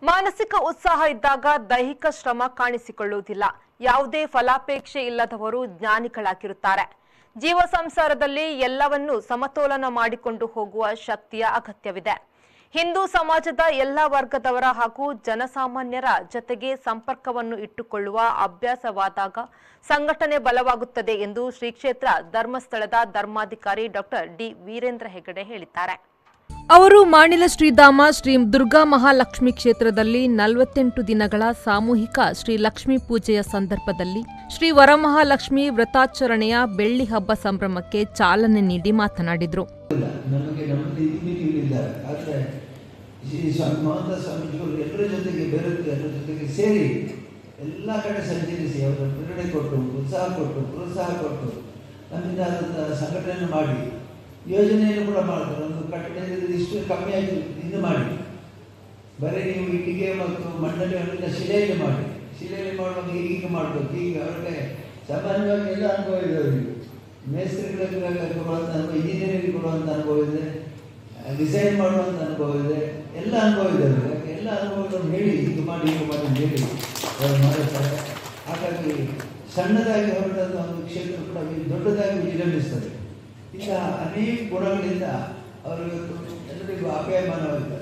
ಮಾನಸಿಕ ಉತ್ಸಾಹ ಇದ್ದಾಗ ದೈಹಿಕ ಶ್ರಮ ಕಾಣಿಸಿಕೊಳ್ಳುವುದಿಲ್ಲ ಯಾವುದೇ ಫಲಾಪೇಕ್ಷೆ ಇಲ್ಲದವರು ಜ್ಞಾನಿಗಳಾಗಿರುತ್ತಾರೆ ಜೀವ ಸಂಸಾರದಲ್ಲಿ ಎಲ್ಲವನ್ನೂ ಸಮತೋಲನ ಮಾಡಿಕೊಂಡು ಹೋಗುವ ಶಕ್ತಿಯ ಅಗತ್ಯವಿದೆ ಹಿಂದೂ ಸಮಾಜದ ಎಲ್ಲ ವರ್ಗದವರ ಹಾಗೂ ಜನಸಾಮಾನ್ಯರ ಜತೆಗೆ ಸಂಪರ್ಕವನ್ನು ಇಟ್ಟುಕೊಳ್ಳುವ ಅಭ್ಯಾಸವಾದಾಗ ಸಂಘಟನೆ ಬಲವಾಗುತ್ತದೆ ಎಂದು ಶ್ರೀ ಕ್ಷೇತ್ರ ಧರ್ಮಸ್ಥಳದ ಧರ್ಮಾಧಿಕಾರಿ ಡಾಕ್ಟರ್ ಡಿ ವೀರೇಂದ್ರ ಹೆಗಡೆ ಹೇಳಿದ್ದಾರೆ ಅವರು ಮಾಣಿಲ ಶ್ರೀಧಾಮ ಶ್ರೀ ದುರ್ಗಾ ಮಹಾಲಕ್ಷ್ಮಿ ಕ್ಷೇತ್ರದಲ್ಲಿ ನಲವತ್ತೆಂಟು ದಿನಗಳ ಸಾಮೂಹಿಕ ಶ್ರೀ ಲಕ್ಷ್ಮೀ ಪೂಜೆಯ ಸಂದರ್ಭದಲ್ಲಿ ಶ್ರೀ ವರಮಹಾಲಕ್ಷ್ಮಿ ವ್ರತಾಚರಣೆಯ ಬೆಳ್ಳಿ ಹಬ್ಬ ಸಂಭ್ರಮಕ್ಕೆ ಚಾಲನೆ ನೀಡಿ ಮಾತನಾಡಿದರು ಇಲ್ಲ ನಮಗೆ ನಮ್ಮಲ್ಲಿ ಮೀಟಿಂಗ್ಗಳಿದ್ದಾರೆ ಆದರೆ ಈ ಸ್ವಾಮಿ ಮಹಂತ ಸ್ವಾಮೀಜಿಗಳು ಎಲ್ಲರ ಜೊತೆಗೆ ಬೆರೆತು ಎಲ್ಲರ ಜೊತೆಗೆ ಸೇರಿ ಎಲ್ಲ ಕಡೆ ಸಂಚರಿಸಿ ಅವರ ಪ್ರೇರಣೆ ಕೊಟ್ಟು ಉತ್ಸಾಹ ಕೊಟ್ಟು ಪ್ರೋತ್ಸಾಹ ಕೊಟ್ಟು ನಮ್ಮಿಂದ ಆದಂಥ ಸಂಘಟನೆ ಮಾಡಿ ಯೋಜನೆಯನ್ನು ಕೂಡ ಮಾಡ್ತಾರೆ ಒಂದು ಕಟ್ಟಡದಲ್ಲಿ ಇಷ್ಟು ಕಮ್ಮಿ ಆಯಿತು ಇನ್ನು ಮಾಡಿ ಬರೀ ನೀವು ಇಟ್ಟಿಗೆ ಮತ್ತು ಮಂಡಳಿಗಳನ್ನ ಶಿಲೆಯಲ್ಲಿ ಮಾಡಿ ಶಿಲೆಯಲ್ಲಿ ಮಾಡುವಾಗ ಹೀಗೆ ಮಾಡಬೇಕು ಹೀಗೆ ಅವ್ರಿಗೆ ಸಾಮಾನ್ಯವಾಗಿ ಎಲ್ಲ ಅನುಭವ ಇದೆ ಅವರಿಗೆ ಮೇಸ್ತ್ರಿಗಳಿಗೆ ಕೊಡುವಂಥ ಅನುಭವ ಇಂಜಿನಿಯರಿಂಗ್ ಕೊಡುವಂಥ ಅನುಭವ ಇದೆ ಡಿಸೈನ್ ಮಾಡುವಂಥ ಅನುಭವ ಇದೆ ಎಲ್ಲ ಅನುಭವ ಇದೆ ಅವರಿಗೆ ಯಾಕೆ ಎಲ್ಲ ಅನುಭವಗಳನ್ನು ಹೇಳಿ ಹೀಗೆ ಮಾಡಿ ಹೀಗೆ ಮಾಡಿ ಅಂತ ಹೇಳಿ ಅವರು ಮಾಡುತ್ತಾರೆ ಹಾಗಾಗಿ ಸಣ್ಣದಾಗಿ ಹೊರಟಂಥ ಒಂದು ಕ್ಷೇತ್ರ ಕೂಡ ವಿ- ದೊಡ್ಡದಾಗಿ ವಿಜೃಂಭಿಸ್ತದೆ ಈಗ ಅನೇಕ ಗುಣಗಳಿಂದ ಅವರು ಇವತ್ತು ಎಲ್ಲರಿಗೂ ಅಪಾಯಮಾನವಾಗಿದ್ದಾರೆ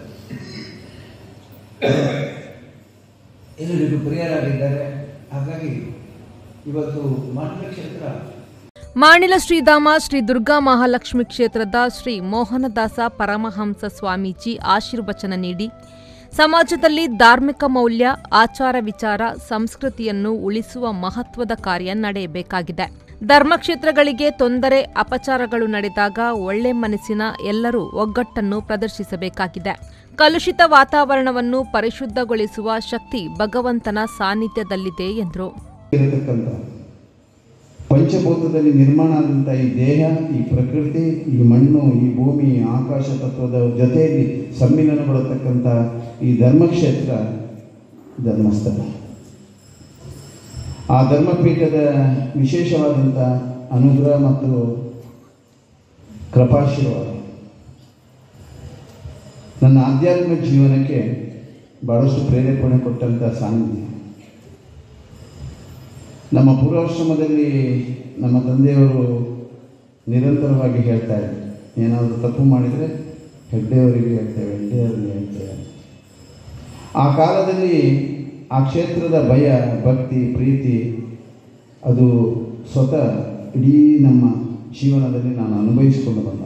ಎಲ್ಲರಿಗೂ ಪ್ರಿಯರಾಗಿದ್ದಾರೆ ಹಾಗಾಗಿ ಇವತ್ತು ಮಾನವ ಕ್ಷೇತ್ರ ಮಾಣಿಲ ಶ್ರೀಧಾಮ ಶ್ರೀ ದುರ್ಗಾ ಮಹಾಲಕ್ಷ್ಮಿ ಕ್ಷೇತ್ರದ ಶ್ರೀ ಮೋಹನದಾಸ ಪರಮಹಂಸ ಸ್ವಾಮೀಜಿ ಆಶೀರ್ವಚನ ನೀಡಿ ಸಮಾಜದಲ್ಲಿ ಧಾರ್ಮಿಕ ಮೌಲ್ಯ ಆಚಾರ ವಿಚಾರ ಸಂಸ್ಕೃತಿಯನ್ನು ಉಳಿಸುವ ಮಹತ್ವದ ಕಾರ್ಯ ನಡೆಯಬೇಕಾಗಿದೆ ಧರ್ಮಕ್ಷೇತ್ರಗಳಿಗೆ ತೊಂದರೆ ಅಪಚಾರಗಳು ನಡೆದಾಗ ಒಳ್ಳೆ ಮನಸ್ಸಿನ ಎಲ್ಲರೂ ಒಗ್ಗಟ್ಟನ್ನು ಪ್ರದರ್ಶಿಸಬೇಕಾಗಿದೆ ಕಲುಷಿತ ವಾತಾವರಣವನ್ನು ಪರಿಶುದ್ಧಗೊಳಿಸುವ ಶಕ್ತಿ ಭಗವಂತನ ಸಾನ್ನಿಧ್ಯದಲ್ಲಿದೆ ಎಂದರು ಇರತಕ್ಕಂಥ ಪಂಚಭೂತದಲ್ಲಿ ನಿರ್ಮಾಣ ಆದಂಥ ಈ ದೇಹ ಈ ಪ್ರಕೃತಿ ಈ ಮಣ್ಣು ಈ ಭೂಮಿ ಆಕಾಶ ತತ್ವದ ಜೊತೆಯಲ್ಲಿ ಸಮ್ಮಿಲನಗೊಳ್ಳತಕ್ಕಂಥ ಈ ಧರ್ಮಕ್ಷೇತ್ರ ಧರ್ಮಸ್ಥಳ ಆ ಧರ್ಮಪೀಠದ ವಿಶೇಷವಾದಂಥ ಅನುಗ್ರಹ ಮತ್ತು ಕೃಪಾಶೀರ್ವಾದ ನನ್ನ ಆಧ್ಯಾತ್ಮಿಕ ಜೀವನಕ್ಕೆ ಬಹಳಷ್ಟು ಪ್ರೇರೇಪಣೆ ಕೊಟ್ಟಂಥ ಸಾನ್ನಿಧ್ಯ ನಮ್ಮ ಪೂರ್ವಾಶ್ರಮದಲ್ಲಿ ನಮ್ಮ ತಂದೆಯವರು ನಿರಂತರವಾಗಿ ಹೇಳ್ತಾ ಇದ್ರು ಏನಾದರೂ ತಪ್ಪು ಮಾಡಿದರೆ ಹೆಗ್ಡೆಯವರಿಗೆ ಹೇಳ್ತೇವೆ ಹೆಗ್ಡೆಯವರಿಗೆ ಹೇಳ್ತೇವೆ ಆ ಕಾಲದಲ್ಲಿ ಆ ಕ್ಷೇತ್ರದ ಭಯ ಭಕ್ತಿ ಪ್ರೀತಿ ಅದು ಸ್ವತಃ ಇಡೀ ನಮ್ಮ ಜೀವನದಲ್ಲಿ ನಾನು ಅನುಭವಿಸಿಕೊಂಡು ಬಂದವ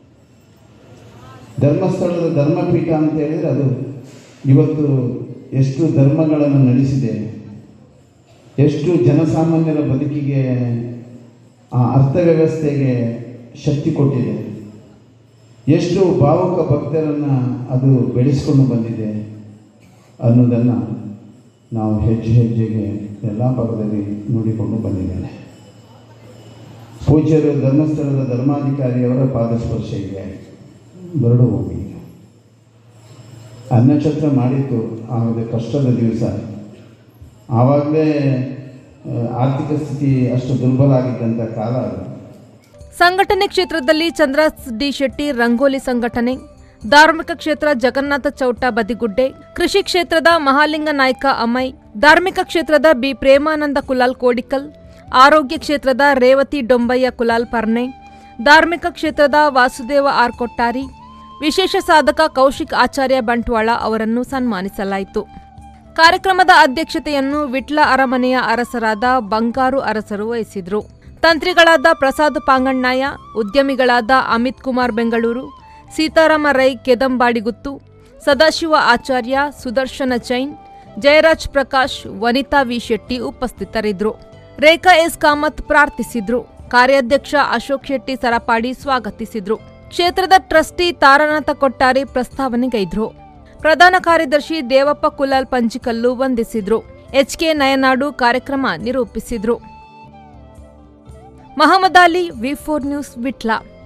ಧರ್ಮಸ್ಥಳದ ಧರ್ಮಪೀಠ ಅಂತ ಹೇಳಿದರೆ ಅದು ಇವತ್ತು ಎಷ್ಟು ಧರ್ಮಗಳನ್ನು ನಡೆಸಿದೆ ಎಷ್ಟು ಜನಸಾಮಾನ್ಯರ ಬದುಕಿಗೆ ಆ ಅರ್ಥವ್ಯವಸ್ಥೆಗೆ ಶಕ್ತಿ ಕೊಟ್ಟಿದೆ ಎಷ್ಟು ಭಾವುಕ ಭಕ್ತರನ್ನು ಅದು ಬೆಳೆಸ್ಕೊಂಡು ಬಂದಿದೆ ಅನ್ನೋದನ್ನು ನಾವು ಹೆಜ್ಜೆ ಹೆಜ್ಜೆಗೆ ಎಲ್ಲ ಭಾಗದಲ್ಲಿ ನೋಡಿಕೊಂಡು ಬಂದಿದ್ದೇನೆ ಪೂಜ್ಯರು ಧರ್ಮಸ್ಥಳದ ಧರ್ಮಾಧಿಕಾರಿಯವರ ಪಾದಸ್ಪರ್ಶ ಇದೆ ಬರಡು ಹೋಗಿ ಅನ್ನಛತ್ರ ಮಾಡಿತ್ತು ಆಮೇಲೆ ಕಷ್ಟದ ದಿವಸ ಆವಾಗಲೇ ಆ, ಆರ್ಥಿಕ ಸ್ಥಿತಿ ಅಷ್ಟು ದುರ್ಬಲ ಆಗಿದ್ದಂಥ ಕಾಲ ಅದು ಸಂಘಟನೆ ಕ್ಷೇತ್ರದಲ್ಲಿ ಚಂದ್ರಾಸ್ ಡಿ ಶೆಟ್ಟಿ ರಂಗೋಲಿ ಸಂಘಟನೆ ಧಾರ್ಮಿಕ ಕ್ಷೇತ್ರ ಜಗನ್ನಾಥ ಚೌಟ ಬದಿಗುಡ್ಡೆ ಕೃಷಿ ಕ್ಷೇತ್ರದ ಮಹಾಲಿಂಗ ನಾಯ್ಕ ಅಮೈ ಧಾರ್ಮಿಕ ಕ್ಷೇತ್ರದ ಬಿ ಪ್ರೇಮಾನಂದ ಕುಲಾಲ್ ಕೋಡಿಕಲ್ ಆರೋಗ್ಯ ಕ್ಷೇತ್ರದ ರೇವತಿ ಡೊಂಬಯ್ಯ ಕುಲಾಲ್ ಪರ್ನೆ ಧಾರ್ಮಿಕ ಕ್ಷೇತ್ರದ ವಾಸುದೇವ ಆರ್ ಕೊಟ್ಟಾರಿ ವಿಶೇಷ ಸಾಧಕ ಕೌಶಿಕ್ ಆಚಾರ್ಯ ಬಂಟ್ವಾಳ ಅವರನ್ನು ಸನ್ಮಾನಿಸಲಾಯಿತು ಕಾರ್ಯಕ್ರಮದ ಅಧ್ಯಕ್ಷತೆಯನ್ನು ವಿಟ್ಲ ಅರಮನೆಯ ಅರಸರಾದ ಬಂಗಾರು ಅರಸರು ವಹಿಸಿದ್ರು ತಂತ್ರಿಗಳಾದ ಪ್ರಸಾದ್ ಪಾಂಗಣ್ಣಯ್ಯ ಉದ್ಯಮಿಗಳಾದ ಅಮಿತ್ ಕುಮಾರ್ ಬೆಂಗಳೂರು ಸೀತಾರಾಮ ರೈ ಕೆದಂಬಾಡಿಗುತ್ತು ಸದಾಶಿವ ಆಚಾರ್ಯ ಸುದರ್ಶನ ಜೈನ್ ಜಯರಾಜ್ ಪ್ರಕಾಶ್ ವನಿತಾ ವಿ ಶೆಟ್ಟಿ ಉಪಸ್ಥಿತರಿದ್ದರು ರೇಖಾ ಎಸ್ ಕಾಮತ್ ಪ್ರಾರ್ಥಿಸಿದ್ರು ಕಾರ್ಯಾಧ್ಯಕ್ಷ ಅಶೋಕ್ ಶೆಟ್ಟಿ ಸರಪಾಡಿ ಸ್ವಾಗತಿಸಿದ್ರು ಕ್ಷೇತ್ರದ ಟ್ರಸ್ಟಿ ತಾರನಾಥ ಕೊಟ್ಟಾರಿ ಪ್ರಸ್ತಾವನೆಗೈದ್ರು ಪ್ರಧಾನ ಕಾರ್ಯದರ್ಶಿ ದೇವಪ್ಪ ಕುಲಾಲ್ ಪಂಜಿಕಲ್ಲು ವಂದಿಸಿದ್ರು ಎಚ್ಕೆ ನಯನಾಡು ಕಾರ್ಯಕ್ರಮ ನಿರೂಪಿಸಿದ್ರು Mohammed Ali V four news Vitla